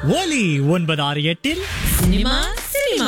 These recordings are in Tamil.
ஒலி ஒன்பது ஆறு எட்டில் சினிமா சினிமா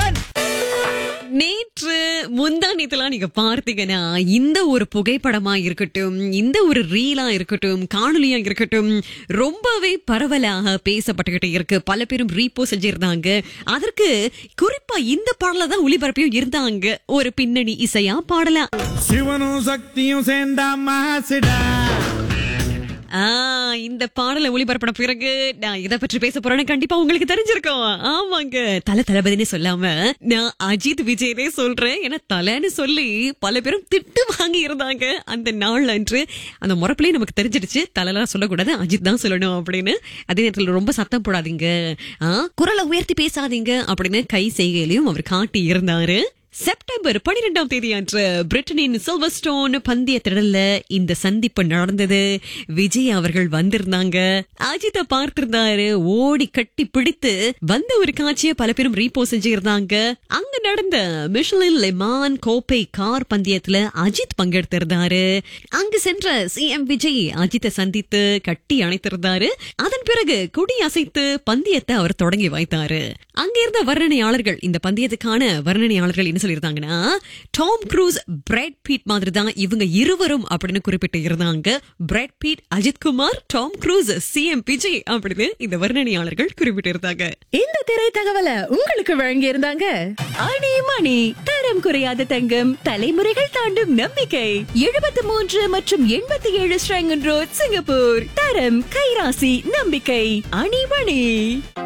நேற்று முந்தானியத்தெல்லாம் நீங்க பார்த்தீங்கன்னா இந்த ஒரு புகைப்படமா இருக்கட்டும் இந்த ஒரு ரீலா இருக்கட்டும் காணொலியா இருக்கட்டும் ரொம்பவே பரவலாக பேசப்பட்டுக்கிட்டு இருக்கு பல பேரும் ரீபோ செஞ்சிருந்தாங்க அதற்கு குறிப்பா இந்த பாடல தான் ஒளிபரப்பியும் இருந்தாங்க ஒரு பின்னணி இசையா பாடலாம் சிவனும் சக்தியும் சேர்ந்தா மாசுடா ஆ, இந்த பாடலை ஒளிபரப்பின பிறகு நான் இதை பற்றி பேச போறேன்னு கண்டிப்பா உங்களுக்கு தெரிஞ்சிருக்கும் ஆமாங்க தல தளபதினே சொல்லாம நான் அஜித் விஜயனே சொல்றேன் ஏன்னா தலைன்னு சொல்லி பல பேரும் திட்டு வாங்கி இருந்தாங்க அந்த நாள் அன்று அந்த முறப்பிலே நமக்கு தெரிஞ்சிடுச்சு தலைலாம் சொல்லக்கூடாது அஜித் தான் சொல்லணும் அப்படின்னு அதே நேரத்தில் ரொம்ப சத்தம் போடாதீங்க ஆ, குரலை உயர்த்தி பேசாதீங்க அப்படின்னு கை செய்கையிலையும் அவர் காட்டி இருந்தாரு செப்டம்பர் பனிரெண்டாம் தேதி அன்று பிரிட்டனின் சில்வர்ஸ்டோன் பந்தய திடல்ல இந்த சந்திப்பு நடந்தது விஜய் அவர்கள் வந்திருந்தாங்க அஜித பார்த்திருந்தாரு ஓடி கட்டி பிடித்து வந்த ஒரு காட்சியை பல பேரும் ரீபோ செஞ்சிருந்தாங்க அங்க நடந்த மிஷலின் லெமான் கோப்பை கார் பந்தயத்துல அஜித் பங்கெடுத்திருந்தாரு அங்கு சென்ற சிஎம் விஜய் அஜித்தை சந்தித்து கட்டி அணைத்திருந்தாரு அதன் பிறகு கொடி அசைத்து பந்தயத்தை அவர் தொடங்கி வைத்தாரு அங்க இருந்த வர்ணனையாளர்கள் இந்த பந்தயத்துக்கான வர்ணனையாளர்கள் என்ன சொல்லியிருந்தாங்கன்னா டாம் க்ரூஸ் பிராட் பீட் மாதிரி தான் இவங்க இருவரும் அப்படின்னு குறிப்பிட்டு இருந்தாங்க Brad Pitt Ajith Kumar Tom Cruise CM Vijay அப்படின்னு இந்த வர்ணனையாளர்கள் குறிப்பிட்டு இருந்தாங்க இந்த திரை தகவலை உங்களுக்கு வழங்கி இருந்தாங்க அணி மணி தரம் குறையாத தங்கம் தலைமுறைகள் தாண்டும் நம்பிக்கை எழுபத்தி மூன்று மற்றும் எண்பத்தி ஏழு ஸ்ரங்கன் ரோட் சிங்கப்பூர் தரம் கைராசி நம்பிக்கை அணி மணி